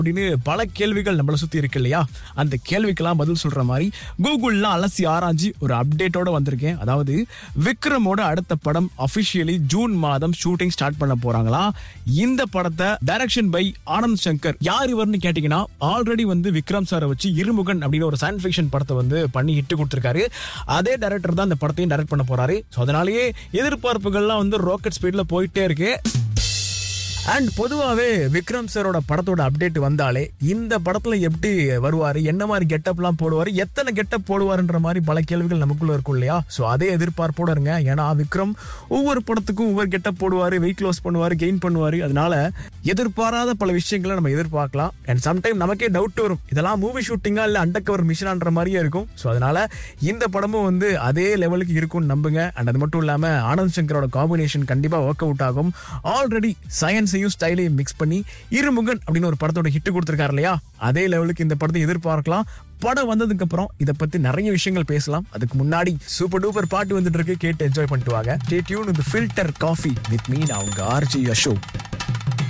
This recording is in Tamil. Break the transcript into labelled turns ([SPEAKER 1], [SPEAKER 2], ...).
[SPEAKER 1] அப்படின்னு பல கேள்விகள் நம்மளை சுத்தி இருக்கு இல்லையா அந்த கேள்விக்கெல்லாம் பதில் சொல்ற மாதிரி கூகுள்ல அலசி ஆராய்ச்சி ஒரு அப்டேட்டோட வந்திருக்கேன் அதாவது விக்ரமோட அடுத்த படம் அபிஷியலி ஜூன் மாதம் ஷூட்டிங் ஸ்டார்ட் பண்ண போறாங்களா இந்த படத்தை டைரக்ஷன் பை ஆனந்த் சங்கர் யார் இவர்னு கேட்டீங்கன்னா ஆல்ரெடி வந்து விக்ரம் சாரை வச்சு இருமுகன் அப்படின்னு ஒரு சயின்ஸ் ஃபிக்ஷன் படத்தை வந்து பண்ணி ஹிட் கொடுத்திருக்காரு அதே டைரக்டர் தான் இந்த படத்தையும் டைரக்ட் பண்ண போறாரு ஸோ அதனாலேயே எதிர்பார்ப்புகள்லாம் வந்து ராக்கெட் ஸ்பீட்ல போயிட்டே இருக்கு அண்ட் பொதுவாகவே விக்ரம் சாரோட படத்தோட அப்டேட் வந்தாலே இந்த படத்துல எப்படி வருவாரு என்ன மாதிரி கெட்டப்லாம் போடுவாரு எத்தனை கெட்டப் போடுவாருன்ற மாதிரி பல கேள்விகள் நமக்குள்ள இருக்கும் இல்லையா ஸோ அதே எதிர்பார்ப்போட இருங்க ஏன்னா விக்ரம் ஒவ்வொரு படத்துக்கும் ஒவ்வொரு கெட்டப் போடுவாரு வெயிட் லாஸ் பண்ணுவாரு கெயின் பண்ணுவாரு அதனால எதிர்பாராத பல விஷயங்களை நம்ம எதிர்பார்க்கலாம் அண்ட் சம்டைம் நமக்கே டவுட் வரும் இதெல்லாம் மூவி ஷூட்டிங்கா இல்ல அண்டர் கவர் மிஷனான்ற மாதிரியே இருக்கும் ஸோ அதனால இந்த படமும் வந்து அதே லெவலுக்கு இருக்கும்னு நம்புங்க அண்ட் அது மட்டும் இல்லாம ஆனந்த் சங்கரோட காம்பினேஷன் கண்டிப்பா ஒர்க் அவுட் ஆகும் ஆல்ரெடி சயின்ஸையும் ஸ்டைலையும் மிக்ஸ் பண்ணி இருமுகன் அப்படின்னு ஒரு படத்தோட ஹிட் கொடுத்துருக்காரு இல்லையா அதே லெவலுக்கு இந்த படத்தை எதிர்பார்க்கலாம் படம் வந்ததுக்கு அப்புறம் இதை பத்தி நிறைய விஷயங்கள் பேசலாம் அதுக்கு முன்னாடி சூப்பர் டூப்பர் பாட்டு வந்துட்டு இருக்கு கேட்டு என்ஜாய் பண்ணிட்டு வாங்க stay tune with filter coffee with me நான் உங்க ஆர்ஜி அசோக்